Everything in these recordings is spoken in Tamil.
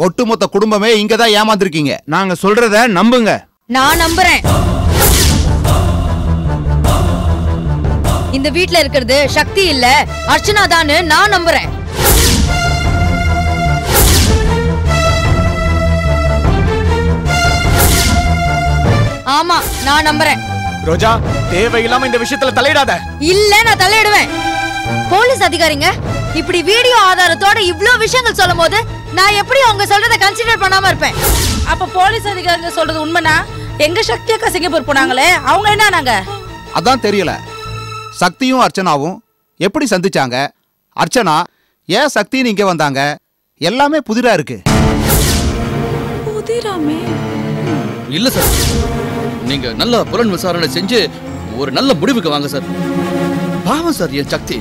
ஒட்டுமொத்த குடும்பமே இங்க தான் ஏமாந்துருக்கீங்க நாங்க சொல்றத நம்புங்க நான் நம்புறேன் இந்த வீட்ல இருக்கிறது சக்தி இல்ல அர்ச்சனா தான்னு நான் நம்புறேன் ஆமா நான் நம்புறேன் ரோஜா தேவையில்லாம இந்த விஷயத்துல தலையிடாத இல்ல நான் தலையிடுவேன் போலீஸ் அதிகாரிங்க இப்படி வீடியோ ஆதாரத்தோட இவ்ளோ விஷயங்கள் சொல்லும் போது நான் எப்படி அவங்க சொல்றத கன்சிடர் பண்ணாம இருப்பேன் அப்ப போலீஸ் அதிகாரிங்க சொல்றது உண்மைனா எங்க சக்தி அக்கா சிங்கப்பூர் போனாங்களே அவங்க என்ன நாங்க அதான் தெரியல சக்தியும் அர்ச்சனாவும் எப்படி சந்திச்சாங்க அர்ச்சனா ஏன் சக்தின்னு இங்க வந்தாங்க எல்லாமே புதிரா இருக்கு புதிராமே இல்ல சார் நீங்க நல்ல புலன் விசாரணை செஞ்சு ஒரு நல்ல முடிவுக்கு வாங்க சார் பாவம் சார் என் சக்தி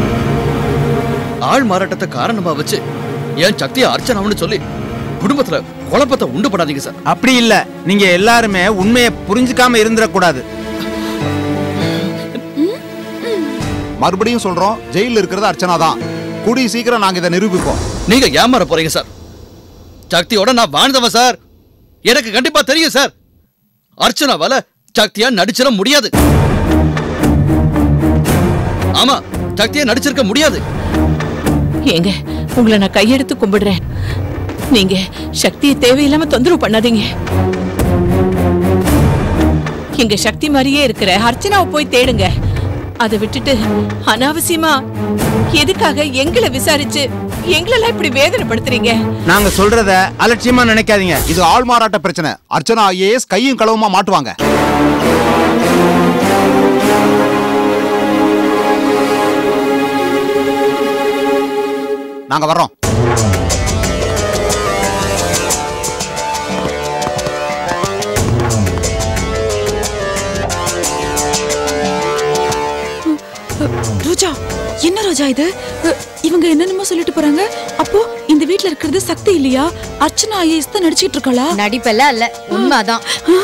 ஆள் மாறாட்டத்தை காரணமா வச்சு என் சக்தியை அர்ச்சனாவுன்னு சொல்லி குடும்பத்துல குழப்பத்தை உண்டு பண்ணாதீங்க சார் அப்படி இல்ல நீங்க எல்லாருமே உண்மையை புரிஞ்சுக்காம இருந்துடக்கூடாது மறுபடியும் சொல்றோம் ஜெயில இருக்கிறது அர்ச்சனா தான் கூடிய சீக்கிரம் நாங்க இதை நிரூபிப்போம் நீங்க ஏமாற போறீங்க சார் சக்தியோட நான் வாழ்ந்தவன் சார் எனக்கு கண்டிப்பா தெரியும் சார் அர்ச்சனாவால சக்தியா நடிச்சிட முடியாது ஆமா சக்தியா நடிச்சிருக்க முடியாது ஏங்க உங்களை நான் கையெடுத்து கும்பிடுறேன் நீங்க சக்தியை தேவையில்லாம தொந்தரவு பண்ணாதீங்க எங்க சக்தி மாதிரியே இருக்கிற அர்ச்சனாவை போய் தேடுங்க அதை விட்டுட்டு அனாவசியமா எதுக்காக எங்களை விசாரிச்சு எங்களெல்லாம் இப்படி வேதனைப்படுத்துறீங்க நாங்க சொல்றத அலட்சியமா நினைக்காதீங்க இது ஆள் மாறாட்ட பிரச்சனை அர்ச்சனா ஐஏஎஸ் கையும் களவுமா மாட்டுவாங்க நாங்க வர்றோம் ரோஜா என்ன ரோஜா இது அ, இவங்க என்னென்னமோ சொல்லிட்டு போறாங்க அப்போ இந்த வீட்ல இருக்கிறது சக்தி இல்லையா அர்ச்சனா ஐஏஎஸ் தான் நடிச்சிட்டு இருக்காளா நடிப்பெல்லாம் இல்ல உண்மைதான்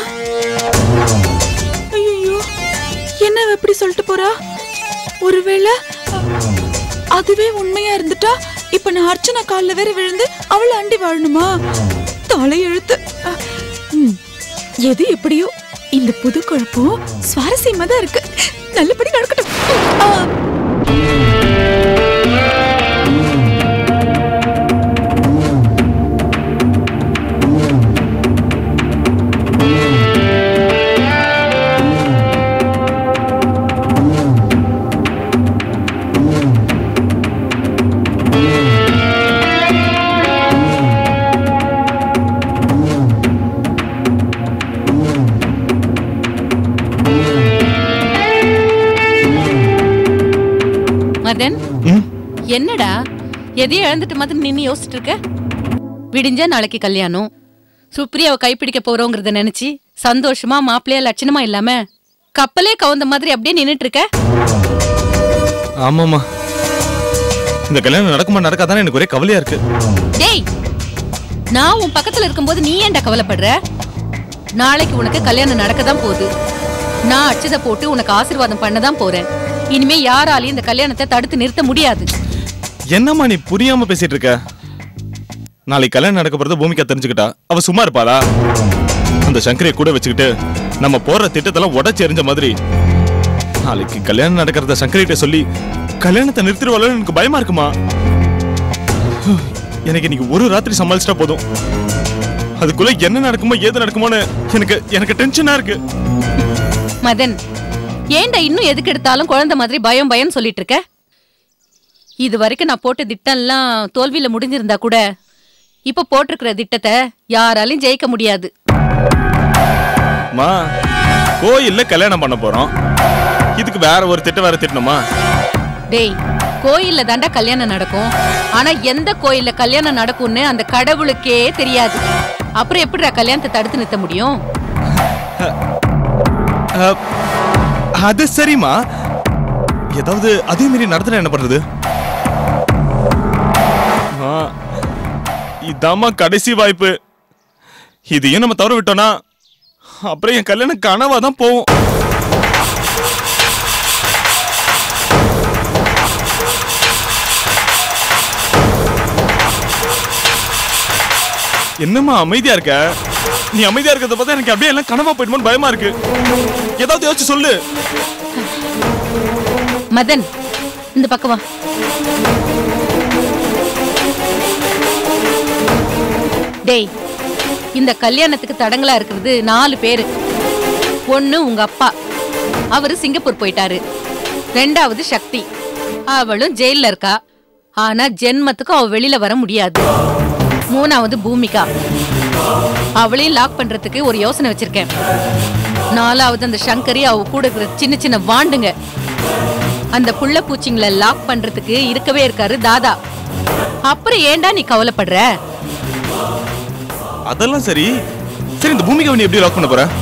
ஐயோ என்ன இவ இப்படி சொல்லிட்டு போறா ஒருவேளை அ, அதுவே உண்மையா இருந்துட்டா இப்ப நான் அர்ச்சனா கால்ல வேற விழுந்து அவளை அண்டி வாழணுமா தலை எழுத்து அ, ம், எது எப்படியோ இந்த புது குழப்பம் சுவாரஸ்யமா தான் இருக்கு நல்லபடி நடக்கட்டும் ஆ. மதன் என்னடா எதையும் இழந்துட்டு மாதிரி நின்னு யோசிச்சுட்டு இருக்க விடிஞ்சா நாளைக்கு கல்யாணம் சுப்ரியாவை கைப்பிடிக்க போறோங்கிறத நினைச்சு சந்தோஷமா மாப்பிள்ளையா லட்சணமா இல்லாம கப்பலே கவுந்த மாதிரி அப்படியே நின்னுட்டு இருக்க ஆமாமா இந்த கல்யாணம் நடக்குமா நடக்காதானே எனக்கு ஒரே கவலையா இருக்கு டேய் நான் உன் பக்கத்துல இருக்கும்போது நீ ஏன்டா கவலைப்படுற நாளைக்கு உனக்கு கல்யாணம் நடக்க தான் போகுது நான் அச்சதை போட்டு உனக்கு ஆசீர்வாதம் பண்ண தான் போறேன் இனிமே யாராலையும் இந்த கல்யாணத்தை தடுத்து நிறுத்த முடியாது என்னம்மா நீ புரியாம பேசிட்டு இருக்க நாளைக்கு கல்யாணம் நடக்க போறது பூமிக்கா தெரிஞ்சுக்கிட்டா அவ சும்மா இருப்பாளா அந்த சங்கரையை கூட வச்சுக்கிட்டு நம்ம போற திட்டத்தெல்லாம் உடைச்சு எறிஞ்ச மாதிரி நாளைக்கு கல்யாணம் நடக்கிறத சங்கரிட்ட சொல்லி கல்யாணத்தை நிறுத்திடுவாளோ எனக்கு பயமா இருக்குமா எனக்கு இன்னைக்கு ஒரு ராத்திரி சமாளிச்சிட்டா போதும் அதுக்குள்ள என்ன நடக்குமோ ஏது நடக்குமோன்னு எனக்கு எனக்கு டென்ஷனா இருக்கு மதன் ஏன்டா இன்னும் எதுக்கு எடுத்தாலும் குழந்தை மாதிரி பயம் பயம் சொல்லிட்டு இருக்க இது வரைக்கும் நான் போட்ட திட்டம்லாம் தோல்வியில முடிஞ்சிருந்தா கூட இப்ப போட்டிருக்கிற திட்டத்தை யாராலையும் ஜெயிக்க முடியாது மா கோயில்ல கல்யாணம் பண்ண போறோம் இதுக்கு வேற ஒரு திட்டம் வேற திட்டணுமா டேய் கோயில்ல தாண்டா கல்யாணம் நடக்கும் ஆனா எந்த கோயில்ல கல்யாணம் நடக்கும்னு அந்த கடவுளுக்கே தெரியாது அப்புறம் எப்படிடா கல்யாணத்தை தடுத்து நிறுத்த முடியும் அஹ், அது சரிம்மா ஏதாவது அதே மீறி நடத்துனா என்ன பண்றது அம்மா, இதாம்மா கடைசி வாய்ப்பு இதையும் நம்ம தவற விட்டோம்னா அப்புறம் என் கல்யாணம் கனவா தான் போகும் என்னம்மா அமைதியா இருக்க நீ அமைதியா இருக்கிறத பார்த்தா எனக்கு அப்படியே எல்லாம் கனவா போயிடுமோன்னு பயமா இருக்கு ஏதாவது யோசிச்சு சொல்லு மதன் இந்த பக்கம் வா டேய் இந்த கல்யாணத்துக்கு தடங்களா இருக்கிறது நாலு பேரு ஒண்ணு உங்க அப்பா அவரு சிங்கப்பூர் போயிட்டாரு ரெண்டாவது சக்தி அவளும் ஜெயில்ல இருக்கா ஆனா ஜென்மத்துக்கு அவ வெளியில வர முடியாது மூணாவது பூமிகா அவளையும் லாக் பண்றதுக்கு ஒரு யோசனை வச்சிருக்கேன் நாலாவது அந்த சங்கரி அவ கூட இருக்கிற சின்ன சின்ன வாண்டுங்க அந்த புள்ள பூச்சிங்களை லாக் பண்றதுக்கு இருக்கவே இருக்காரு தாதா அப்புறம் ஏன்டா நீ கவலைப்படுற அதெல்லாம் சரி சரி இந்த பூமிக்கு நீ எப்படி லாக் பண்ண போற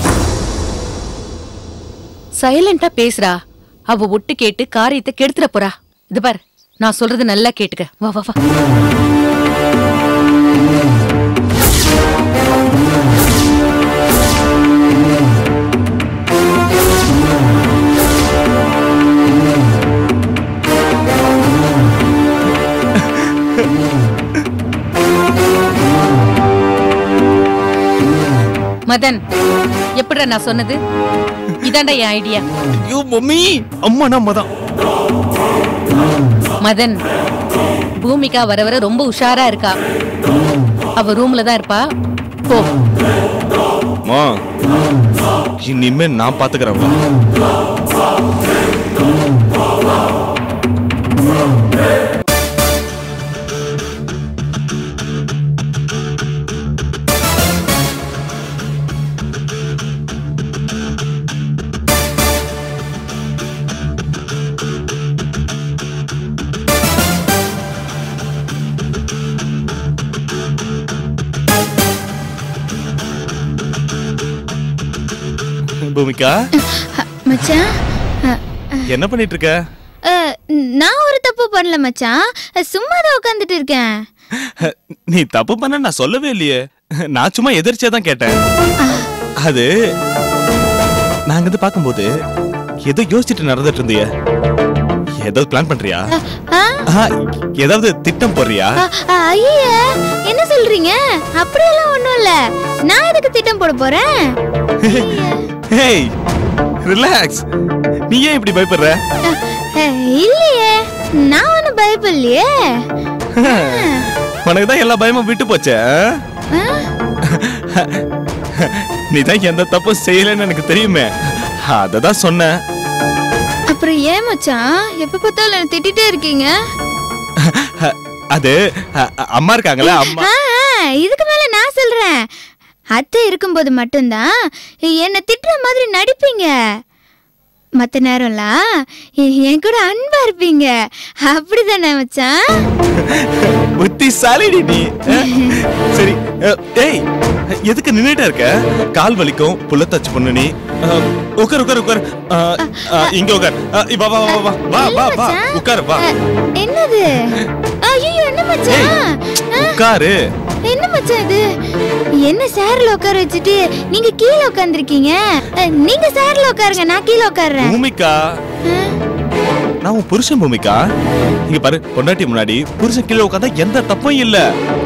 சைலண்டா பேசுறா அவ ஒட்டு கேட்டு காரியத்தை கெடுத்துட போறா இது பார் நான் சொல்றது நல்லா கேட்டுக்க வா வா வா மதன் எப்படிடா நான் சொன்னது இதாண்டா என் ஐடியா ஐயோ மம்மி அம்மா நம்ம தான் மதன் பூமிகா வர வர ரொம்ப உஷாரா இருக்கா அவ ரூம்ல தான் இருப்பா போ அம்மா இனிமே நான் பாத்துக்கிறேன் பூமிகா மச்சான் அ, என்ன பண்ணிட்டு இருக்க அ, நான் ஒரு தப்பு பண்ணல மச்சான் சும்மா தான் உட்காந்துட்டு இருக்கேன் நீ தப்பு பண்ண நான் சொல்லவே இல்லையே நான் சும்மா எதிர்ச்சியா தான் கேட்டேன் அது நாங்க வந்து பார்க்கும்போது ஏதோ யோசிச்சுட்டு நடந்துட்டு இருந்தியே ஏதாவது பிளான் பண்றியா ஆ, ஆ, ஏதாவது திட்டம் போடுறியா அ, ஐயே என்ன சொல்றீங்க அப்படியெல்லாம் ஒண்ணும் இல்ல நான் எதுக்கு திட்டம் போட போறேன் ஹேய் ரிலாக்ஸ் நீ ஏன் இப்படி பயப்படுற அ, இல்லையே நான் ஒன்னும் பயப்படலையே உனக்கு தான் எல்லா பயமும் விட்டு போச்சே நீ தான் எந்த தப்பும் செய்யலைன்னு எனக்கு தெரியுமே அதை தான் சொன்னேன் அப்புறம் ஏன் மச்சான் எப்ப பார்த்தாலும் என்ன திட்டிட்டே இருக்கீங்க அது அ- அ- அம்மா இருக்காங்களே அம்மா ஆ, ஆ, இதுக்கு மேல நான் சொல்றேன் அத்தை இருக்கும்போது மட்டும்தான் என்னை திட்டுற மாதிரி நடிப்பீங்க மத்த நேரம்லாம் எ- என் கூட அன்பா இருப்பீங்க அப்படிதானே மச்சான் புத்திசாலிடி நீ அஹ், சரி அஹ், ஏய் எதுக்கு நின்னுட்டே இருக்க கால் வலிக்கும் புள்ளத்தாச்சு பொண்ணு நீ அஹ், உட்கார் உட்கார் உட்கார் அஹ், அஹ், இங்க உட்கார் அஹ், வா வா வா வா வா வா வா உட்கார் வா என்னது ஐயோ என்ன மச்சான் ஆ, உட்காரு என்ன மச்சான் இது என்ன சேர்ல உட்கார வச்சுட்டு நீங்க கீழே உட்காந்துருக்கீங்க நீங்க சேர்ல உட்காருங்க நான் கீழே உட்கார்றேன் பூமிகா நான் உன் புருஷன் பூமிகா இங்க பாரு பொண்டாட்டி முன்னாடி புருஷன் கீழே உட்காந்தா எந்த தப்பும் இல்ல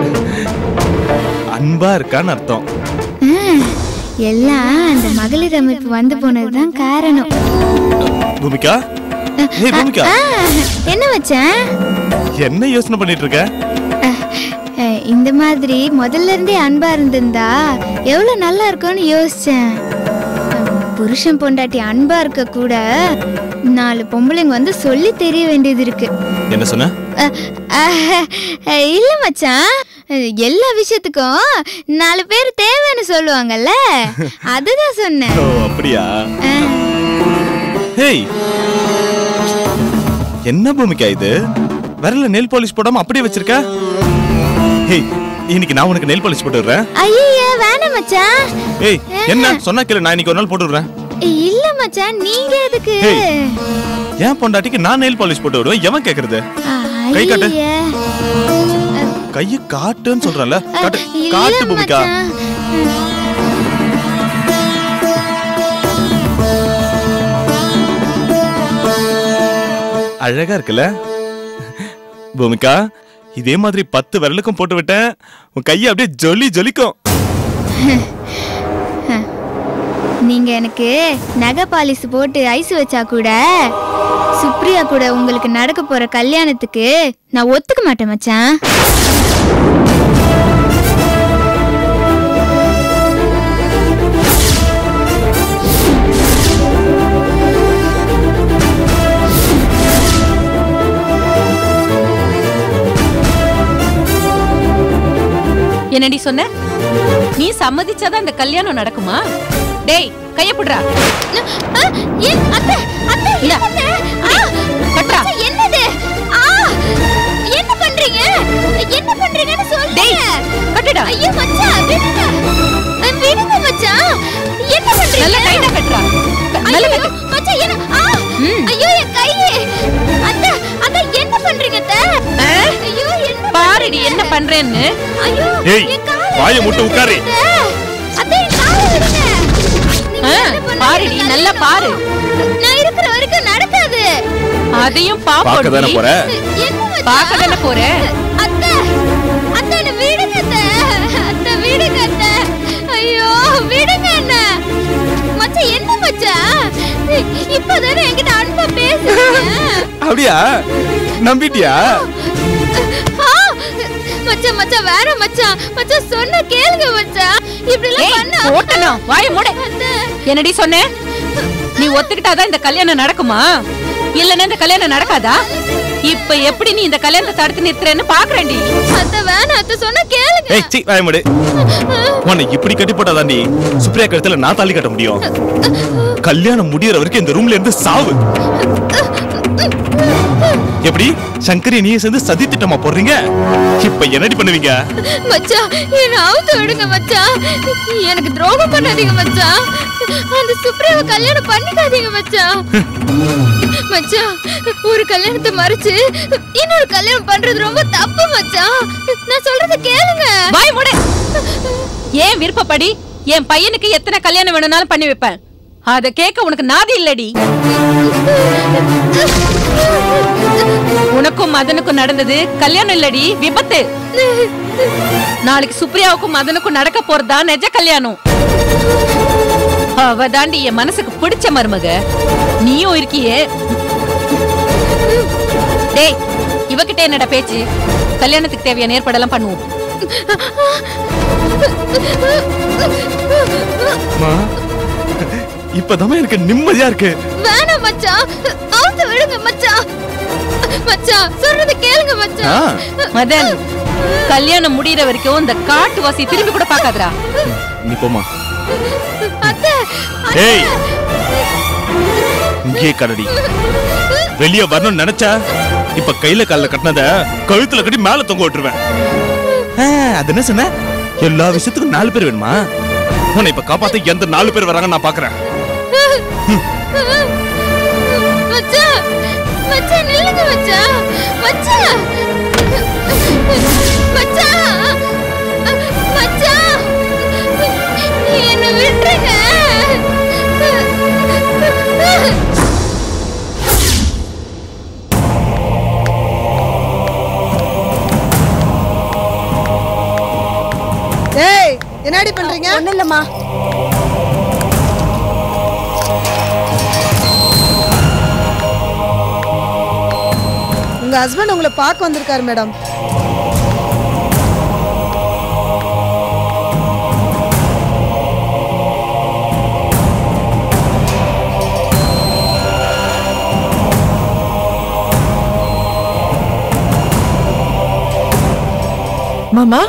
அன்பா இருக்கான்னு அர்த்தம் ஆ, எல்லாம் அந்த மகளிர் அமைப்பு வந்து போனதுதான் காரணம் பூமிகா ஏய் பூமிகா ஆ, என்ன மச்சான் என்ன யோசனை பண்ணிட்டு இருக்க அஹ், இந்த மாதிரி முதல்ல இருந்தே அன்பா இருந்திருந்தா எவ்வளவு நல்லா இருக்கும்னு யோசிச்சேன் அஹ், புருஷன் பொண்டாட்டி அன்பா இருக்க கூட நாலு பொம்பளைங்க வந்து சொல்லி தெரிய வேண்டியது இருக்கு என்ன சொன்ன அஹ், அஹ், அஹ், இல்ல மச்சான் அஹ், எல்லா விஷயத்துக்கும் நாலு பேர் தேவைன்னு சொல்லுவாங்கல்ல அதுதான் சொன்னேன் ஓ அப்படியா அஹ், ஹேய் என்ன பூமிக்கா இது விரல்ல நெல் பாலிஷ் போடாம அப்படியே வச்சிருக்க ஹேய் இன்னைக்கு நான் உனக்கு நெல் பாலிஷ் போட்டு விடுறேன் ஐயையே வேணாம் மச்சான் ஏய் என்ன சொன்னா கேளு நான் இன்னைக்கு ஒரு நாள் போட்டு விடுறேன் இல்ல மச்சான் நீங்க எதுக்கு ஏய். ஏன் பொண்டாட்டிக்கு நான் நெயில் பாலிஷ் போட்டு விடுவேன் எவன் கேக்குறது கை காட்டு. ஐயே. கைய காட்டுன்னு சொல்றேன்ல காட்டு இல்ல காட்டு பூமிக்கா மச்சான். அழகா இருக்குல்ல பூமிகா இதே மாதிரி பத்து விரலுக்கும் போட்டு விட்டேன் உன் கையை அப்படியே ஜொலி ஜொலிக்கும் நீங்க எனக்கு நகை பாலிஸ் போட்டு ஐஸ் வச்சா கூட சுப்ரியா கூட உங்களுக்கு நடக்க போற கல்யாணத்துக்கு நான் ஒத்துக்க மாட்டேன் மச்சான் என்னடி சொன்ன நீ சம்மதிச்சாதான் அந்த கல்யாணம் நடக்குமா டேய் கைய புடுறா இந்தா. கட்டுறா. என்னது ஆ, என்ன பண்றீங்க என்ன பண்றீங்கன்னு சொல்லுங்க கட்டுடா. ஐயோ மச்சான் விடுங்க அஹ், விடுங்க மச்சான் என்ன பண்றீங்க நல்லா டைட்டா கட்டுறா நல்லா ஐயோ, கட்டு மச்சான் என்ன ஆ ஐயோ என் கை அத்தை அத்தை என்ன பண்றீங்க அத்தை ஐயோ என்ன பாருடி என்ன பண்றேன்னு ஐயோ ஏய் வாயை முட்டு உட்காரு அத்தை என் காலை விடுங்க ஆ, பாருடி நல்லா பாரு நான் இருக்கிற வரைக்கும் நடக்காது அதையும் பார்க்க தானே பாப்போடி போற என்ன மச்சான்? பார்க்க தானே போற அத்தை அத்தை என்ன விடுங்க அத்தை அத்தை விடுங்க அத்தை ஐயோ விடுங்க என்ன மச்சான் என்ன மச்சான் இப்பதானே என்கிட்ட அன்பா பேசுறீங்க அப்படியா நம்பிட்டியா ஆ, மச்சான் மச்சான் வேற மச்சான் மச்சான் சொன்ன கேளுங்க மச்சான் இப்படி எல்லாம் ஏய், பண்ணா ஓட்டணும் வாய மூடு என்னடி சொன்ன நீ ஒத்துக்கிட்டாதான் இந்த கல்யாணம் நடக்குமா இல்லன்னா இந்த கல்யாணம் நடக்காதா இப்ப எப்படி நீ இந்த கல்யாணத்தை தடுத்து நிறுத்துறேன்னு பாக்குறேன்டி அத்தை வேணாம் அத்தை சொன்ன கேளுங்க ஏய் சி வாய முடு உன்னை இப்படி கட்டி போட்டாதாண்டி சுப்ரியா கழுத்துல நான் தாலி கட்ட முடியும் கல்யாணம் முடியற வரைக்கும் இந்த ரூம்ல இருந்து சாவு எப்படி சங்கரி நீ சேர்ந்து சதி திட்டமா போடுறீங்க இப்ப என்னடி பண்ணுவீங்க மச்சான் என்ன அவுத்து விடுங்க மச்சான் எனக்கு துரோகம் பண்ணாதீங்க மச்சான் அந்த சுப்ரியாவை கல்யாணம் பண்ணிக்காதீங்க மச்சான் மச்சான் ஒரு கல்யாணத்தை மறைச்சு இன்னொரு கல்யாணம் பண்றது ரொம்ப தப்பு மச்சான் நான் சொல்றத கேளுங்க வாய் மூடு ஏன் விருப்பப்படி என் பையனுக்கு எத்தனை கல்யாணம் வேணும்னாலும் பண்ணி வைப்பேன் அத கேட்க உனக்கு நாதி இல்லடி உனக்கும் மதனுக்கும் நடந்தது கல்யாணம் இல்லடி விபத்து நாளைக்கு சுப்ரியாவுக்கும் மதனுக்கும் நடக்க போறதா நெஜ கல்யாணம் அவ தாண்டி என் மனசுக்கு பிடிச்ச மருமக நீயும் இருக்கியே டேய் இவகிட்ட என்னடா பேச்சு கல்யாணத்துக்கு தேவையான ஏற்பாடெல்லாம் பண்ணுவோம் அம்மா, இப்பதான் எனக்கு நிம்மதியா இருக்கு வேணாம் மச்சான் அவுத்து விடுங்க மச்சான் மச்சான் சொல்றத கேளுங்க மச்சான் மதன் கல்யாணம் முடியற வரைக்கும் இந்த காட்டு வாசி திரும்பி கூட பாக்காதடா நீ போமா அத்தை ஏய் இங்கே கடடி வெளிய வரணும்னு நினைச்சா இப்ப கையில கால்ல கட்டினத கழுத்துல கட்டி மேல தொங்க விட்டுருவேன் ஆ, அது என்ன சொன்ன எல்லா விஷயத்துக்கும் நாலு பேர் வேணுமா உன்னை இப்ப காப்பாத்த எந்த நாலு பேர் வராங்கன்னு நான் பாக்குறேன் மச்சான் மச்சான் நில்லுங்க மச்சான் மச்சான் மச்சான் மச்சான் என்ன விட்டுருங்க ஏய் என்னடி பண்றீங்க ஒண்ணு இல்லம்மா உங்க ஹஸ்பண்ட் உங்களை பார்க்க வந்திருக்காரு மேடம் மாமா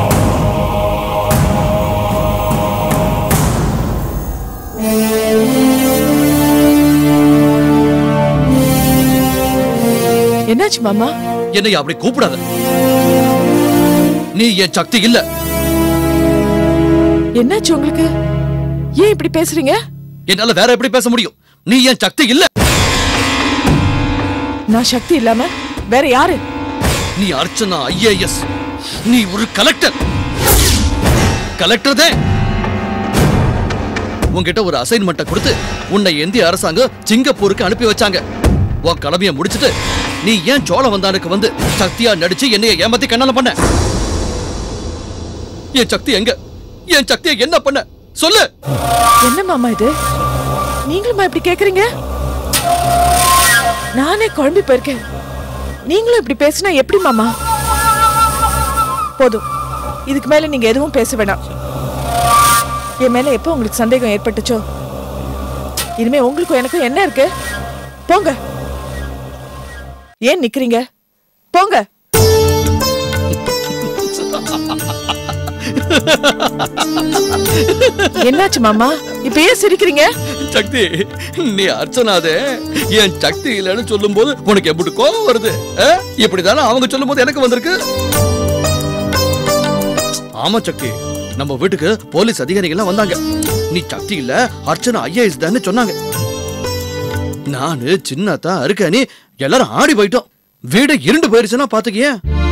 என்னாச்சு மாமா என்னை அப்படி கூப்பிடாத நீ என் சக்தி இல்ல என்னாச்சு உங்களுக்கு ஏன் இப்படி பேசுறீங்க என்னால வேற எப்படி பேச முடியும் நீ என் சக்தி இல்ல நான் சக்தி இல்லாம வேற யாரு நீ அர்ச்சனா ஐஏஎஸ் நீ ஒரு கலெக்டர் கலெக்டர் தான் உன்கிட்ட ஒரு அசைன்மெண்ட்டை கொடுத்து உன்னை இந்திய அரசாங்கம் சிங்கப்பூருக்கு அனுப்பி வச்சாங்க உன் கடமையை முடிச்சிட்டு நீ ஏன் சோழ வந்தானுக்கு வந்து சக்தியா நடிச்சு என்னைய ஏமாத்தி கண்ணால பண்ண என் சக்தி எங்க என் சக்தியை என்ன பண்ண சொல்லு என்ன மாமா இது நீங்களுமா இப்படி கேக்குறீங்க நானே குழம்பி போயிருக்கேன் நீங்களும் இப்படி பேசினா எப்படி மாமா போதும் இதுக்கு மேல நீங்க எதுவும் பேச வேணாம் என் மேல எப்போ உங்களுக்கு சந்தேகம் ஏற்பட்டுச்சோ இனிமே உங்களுக்கும் எனக்கும் என்ன இருக்கு போங்க ஏன் நிக்கிறீங்க போங்க என்னாச்சு மாமா இப்ப ஏன் சிரிக்கிறீங்க சக்தி நீ அர்ச்சனாதே என் சக்தி இல்லைன்னு சொல்லும் போது உனக்கு எப்படி கோவம் வருது ஆ? இப்படிதானே அவங்க சொல்லும் போது எனக்கு வந்திருக்கு ஆமா சக்தி நம்ம வீட்டுக்கு போலீஸ் அதிகாரிகள் வந்தாங்க நீ சக்தி இல்ல அர்ச்சனா ஐஏஎஸ் தான் சொன்னாங்க நானு சின்னத்தா இருக்கேனி எல்லாரும் ஆடி போயிட்டோம் வீடு இருண்டு போயிருச்சுன்னா பாத்துக்கிய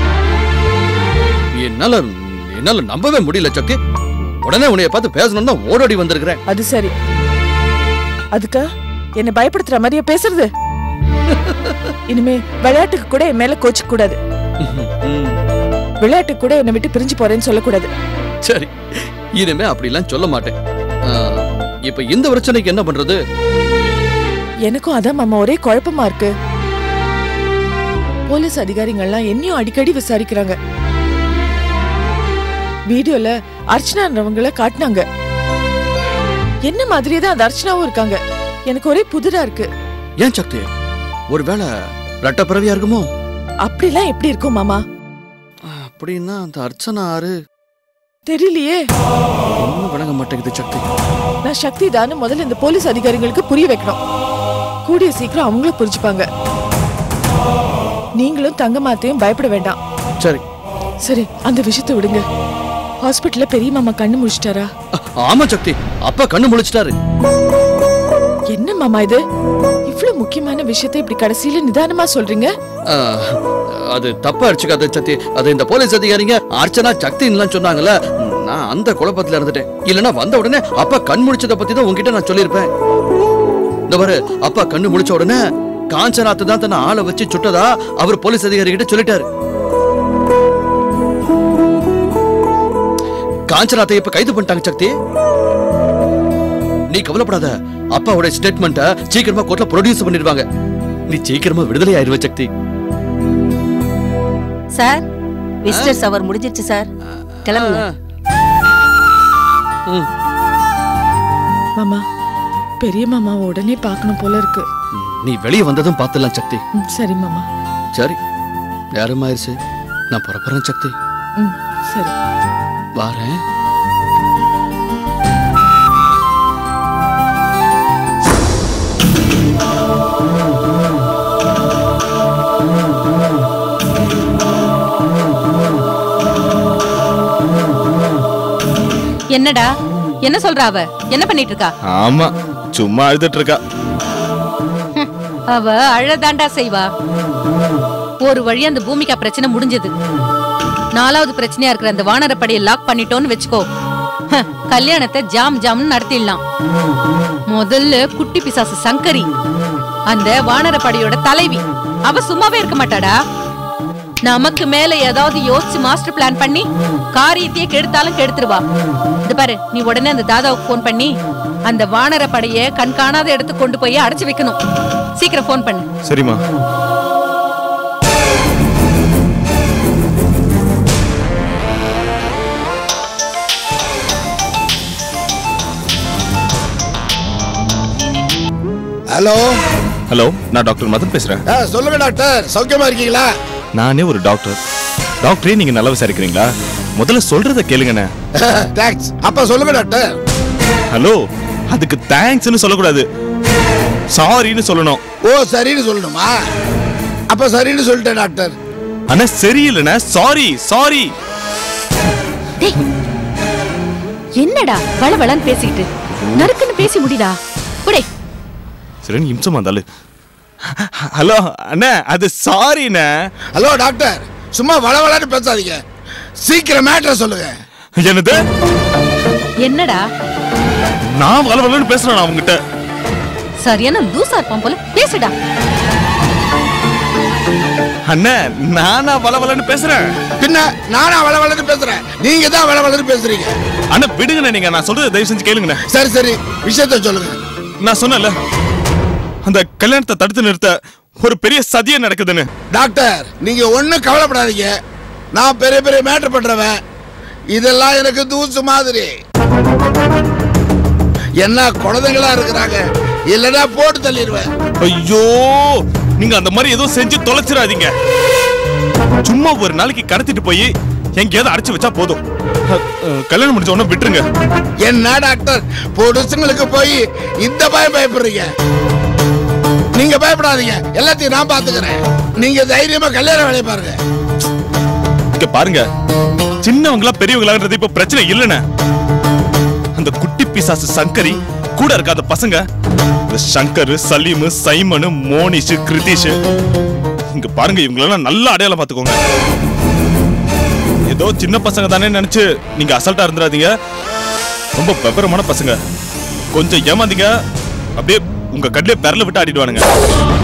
என்னால என்னால நம்பவே முடியல சக்தி உடனே உன்னைய பார்த்து பேசணும் தான் ஓடோடி வந்திருக்கிறேன் அது சரி அதுக்கா என்ன பயப்படுத்துற மாதிரியா பேசுறது இனிமே விளையாட்டுக்கு கூட என் மேல கோச்சிக்க கூடாது விளையாட்டுக்கு கூட என்னை விட்டு பிரிஞ்சு போறேன்னு சொல்லக்கூடாது சரி இனிமே அப்படிலாம் சொல்ல மாட்டேன் ஆ, இப்ப இந்த பிரச்சனைக்கு என்ன பண்றது எனக்கும் அதான் மாமா ஒரே குழப்பமா இருக்கு போலீஸ் அதிகாரிகள்லாம் என்னையும் அடிக்கடி விசாரிக்கிறாங்க வீடியோல அர்ச்சனான்றவங்கள காட்டினாங்க என்ன மாதிரியே தான் அந்த அர்ச்சனாவும் இருக்காங்க எனக்கு ஒரே புதிரா இருக்கு ஏன் சக்தி ஒருவேளை ரெட்ட பிறவியா இருக்குமோ அப்படிலாம் எப்படி இருக்கும் மாமா அப்படின்னா அந்த அர்ச்சனா ஆறு தெரியலையே ஒண்ணும் விளங்க மாட்டேங்குது சக்தி நான் சக்தி தான்னு முதல்ல இந்த போலீஸ் அதிகாரிகளுக்கு புரிய வைக்கணும் கூடிய சீக்கிரம் அவங்களும் புரிஞ்சுப்பாங்க நீங்களும் தங்கமாத்தையும் பயப்பட வேண்டாம் சரி சரி அந்த விஷயத்தை விடுங்க ஹாஸ்பிட்டல்ல பெரிய மாமா கண்ணு முடிச்சிட்டாரா ஆமா சக்தி அப்பா கண்ணு முழிச்சிட்டாரு என்ன மாமா இது இவ்வளவு முக்கியமான விஷயத்தை இப்படி கடைசியில நிதானமா சொல்றீங்க ஆ, அது தப்பா அடிச்சுக்காத சக்தி அது இந்த போலீஸ் அதிகாரிங்க அர்ச்சனா சக்தின்லாம் சொன்னாங்கல்ல நான் அந்த குழப்பத்துல இருந்துட்டேன் இல்லனா வந்த உடனே அப்பா கண் முழிச்சத பத்தி தான் உன்கிட்ட நான் சொல்லியிருப்பேன் இந்த பாரு அப்பா கண்ணு முழிச்ச உடனே காஞ்சனாத்து தான் தன்னை ஆளை வச்சு சுட்டதா அவர் போலீஸ் அதிகாரி கிட்ட சொல்லிட்டாரு காஞ்சனாத்தை இப்ப கைது பண்ணிட்டாங்க சக்தி நீ கவலைப்படாத அப்பாவோட ஸ்டேட்மெண்ட்டை சீக்கிரமா கோர்ட்ல ப்ரொடியூஸ் பண்ணிடுவாங்க நீ சீக்கிரமா விடுதலை ஆயிருவ சக்தி சார் விசிட்டர்ஸ் அவர் முடிஞ்சிருச்சு சார் கிளம்புங்க மாமா பெரிய மாமாவை உடனே பார்க்கணும் போல இருக்கு நீ வெளியே வந்ததும் பார்த்துடலாம் சக்தி ம், சரி மாமா சரி நேரம் ஆயிருச்சு நான் புறப்படுறேன் சக்தி ம் சரி வாரேன் என்னடா என்ன சொல்றா அவ என்ன பண்ணிட்டு இருக்கா ஆமா சும்மா அழுதுட்டு இருக்கா அவ அழதாண்டா செய்வா ஒரு வழி அந்த பூமிகா பிரச்சனை முடிஞ்சது நாலாவது பிரச்சனையா இருக்கிற அந்த வானரப்படையை லாக் பண்ணிட்டோன்னு வச்சுக்கோ ஹ, கல்யாணத்தை ஜாம் ஜாம்னு நடத்திடலாம் முதல்ல குட்டி பிசாசு சங்கரி அந்த வானரப்படையோட தலைவி அவ சும்மாவே இருக்க மாட்டாடா நமக்கு மேல ஏதாவது யோசிச்சு மாஸ்டர் பிளான் பண்ணி காரியத்தையே கெடுத்தாலும் கெடுத்துருவா இது பாரு நீ உடனே அந்த தாதாவுக்கு ஃபோன் பண்ணி அந்த வானர படைய கண்காணாத இடத்துக்கு கொண்டு போய் அடைச்சு வைக்கணும் சீக்கிரம் ஃபோன் பண்ணு சரிம்மா ஹலோ ஹலோ நான் டாக்டர் மதன் பேசுறேன் ஆ, சொல்லுங்க டாக்டர் சௌக்கியமா இருக்கீங்களா நானே ஒரு டாக்டர் டாக்டரே நீங்க நல்லா விசாரிக்கிறீங்களா முதல்ல சொல்றத கேளுங்கண்ணே தேங்க்ஸ் அப்ப சொல்லுங்க டாக்டர் ஹலோ அதுக்கு தேங்க்ஸ்னு சொல்லக்கூடாது சாரின்னு சொல்லணும் ஓ சரின்னு சொல்லணுமா அப்ப சரின்னு சொல்லிட்டேன் டாக்டர் அண்ணா சரியில்லைண்ணே சாரி சாரி என்னடா வளவளன்னு பேசிக்கிட்டு நறுக்குன்னு பேசி முடிடா புடே சரின்னு இம்சமா இருந்தாலும் ஹலோ அண்ணா அது சாரிண்ணே ஹலோ டாக்டர் சும்மா வளவளன்னு பேசாதீங்க சீக்கிரம் மேட்ரை சொல்லுங்க என்னது என்னடா நான் வளவலன்னு பேசுறேன் அவங்ககிட்ட சரியான லூசா இருப்பான் போல பேசுடா அண்ணே நானா வளவலன்னு பேசுறேன் பின்ன நானா வளவலன்னு பேசுறேன் நீங்க தான் வளவலன்னு பேசுறீங்க அண்ணா விடுங்கண்ணே நீங்க நான் சொல்றதை தயவு செஞ்சு கேளுங்கண்ணே சரி சரி விஷயத்த சொல்லுங்க நான் சொன்னேன்ல அந்த கல்யாணத்தை தடுத்து நிறுத்த ஒரு பெரிய சதியே நடக்குதுன்னு டாக்டர் நீங்க ஒண்ணும் கவலைப்படாதீங்க நான் பெரிய பெரிய மேட்டர் பண்றவன் இதெல்லாம் எனக்கு தூசு மாதிரி என்ன குழந்தைங்களா இருக்கிறாங்க இல்லைன்னா போட்டு தள்ளிடுவேன் ஐயோ நீங்க அந்த மாதிரி எதுவும் செஞ்சு தொலைச்சிடாதீங்க சும்மா ஒரு நாளைக்கு கடத்திட்டு போய் எங்கேயாவது அடைச்சு வச்சா போதும் அஹ், அஹ், கல்யாணம் முடிஞ்ச உடனே விட்டுருங்க என்ன டாக்டர் பொடுசுங்களுக்கு போய் இந்த பயம் பயப்படுறீங்க நீங்க பயப்படாதீங்க எல்லாத்தையும் நான் பாத்துக்கிறேன் நீங்க தைரியமா கல்யாண வேலையை பாருங்க இங்க பாருங்க சின்னவங்களா பெரியவங்களான்றது இப்ப பிரச்சனை இல்லைண்ணே அந்த குட்டி பிசாசு சங்கரி கூட இருக்க அந்த பசங்க இந்த சங்கர் சலீம் சைமனு மோனிஷ் கிருதீஷ் இங்க பாருங்க இவங்களெல்லாம் நல்ல அடையாளம் பாத்துக்கோங்க ஏதோ சின்ன பசங்க தானே நினைச்சு நீங்க அசல்ட்டா இருந்துடாதீங்க ரொம்ப விவரமான பசங்க கொஞ்சம் ஏமாந்தீங்க அப்படியே உங்க கண்ணிலே பெரல விட்டு ஆடிடுவானுங்க